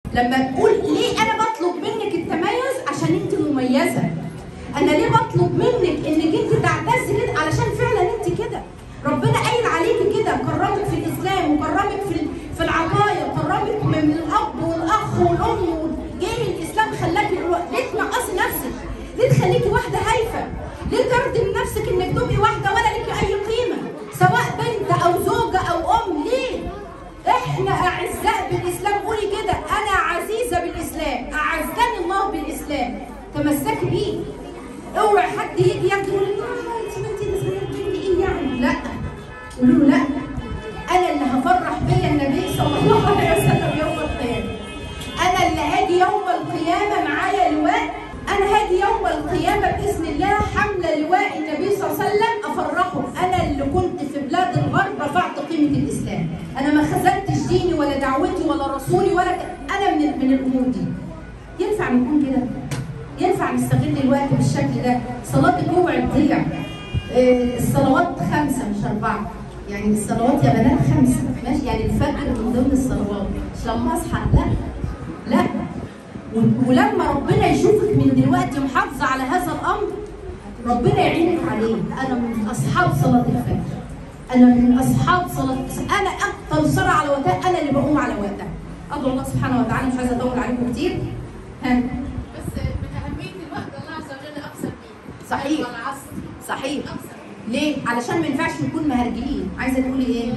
لما تقول ليه انا بطلب منك التميز عشان انت مميزه انا ليه بطلب منك انك انت تعتزي كده علشان فعلا انت كده ربنا قايل عليكي كده كرمك في الاسلام وكرمك في في العطايا وكرمك من الاب والاخ والام جاي الاسلام خلاكي ليه تنقصي نفسك؟ ليه تخليكي واحده هايفه؟ ليه ترضي من نفسك انك تبقي واحده ولا ليكي اي قيمه؟ سواء بنت او زوجه او ام ليه؟ احنا اعزاء بالاسلام قولي كده انا عزيزه بالاسلام اعزني الله بالاسلام تمسكي بيه اوعي حد يجي ياخد يقول لك اه انت ما انت اللي ايه يعني لا قولوا له لا انا اللي هفرح بيا النبي صلى الله عليه وسلم يوم القيامه انا اللي هاجي يوم القيامه معايا لواء انا هاجي يوم القيامه باذن الله حامله لواء النبي صلى الله عليه وسلم افرحه انا اللي كنت في بلاد الغرب رفعت قيمه الاسلام انا ما خزنتش ديني ولا دعوتي ولا رسولي ولا ك... انا من من الامور دي ينفع نكون كده ينفع نستغل الوقت بالشكل ده صلاتك اوعي تضيع آه، الصلوات خمسه مش اربعه يعني الصلوات يا بنات خمسه ماشي يعني الفجر من ضمن الصلوات مش لما اصحى لا لا و- ولما ربنا يشوفك من دلوقتي محافظه على هذا الامر ربنا يعينك عليه انا من اصحاب صلاه الفجر انا من اصحاب صلاه انا اكثر صلاه على وقتها انا اللي بقوم على وقتها ادعو الله سبحانه وتعالى مش عايزه اطول عليكم كتير ها بس من أهمية الوقت الله عز وجل أقسم بيه صحيح. والعصر صحيح أقسم ليه علشان ما ينفعش نكون مهرجلين عايزه تقولي ايه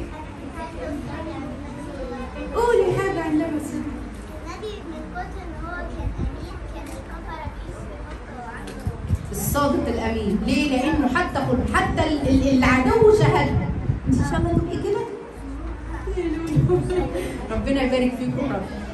قولي حاجه عن لبس نبي من كتر ان هو كان امين كان الكفره بيصرفوا عنه الصادق الامين ليه لانه حتى قل حتى ال- ال- العدو شهد انت ان شاء الله تبقي كده ربنا يبارك فيكم رب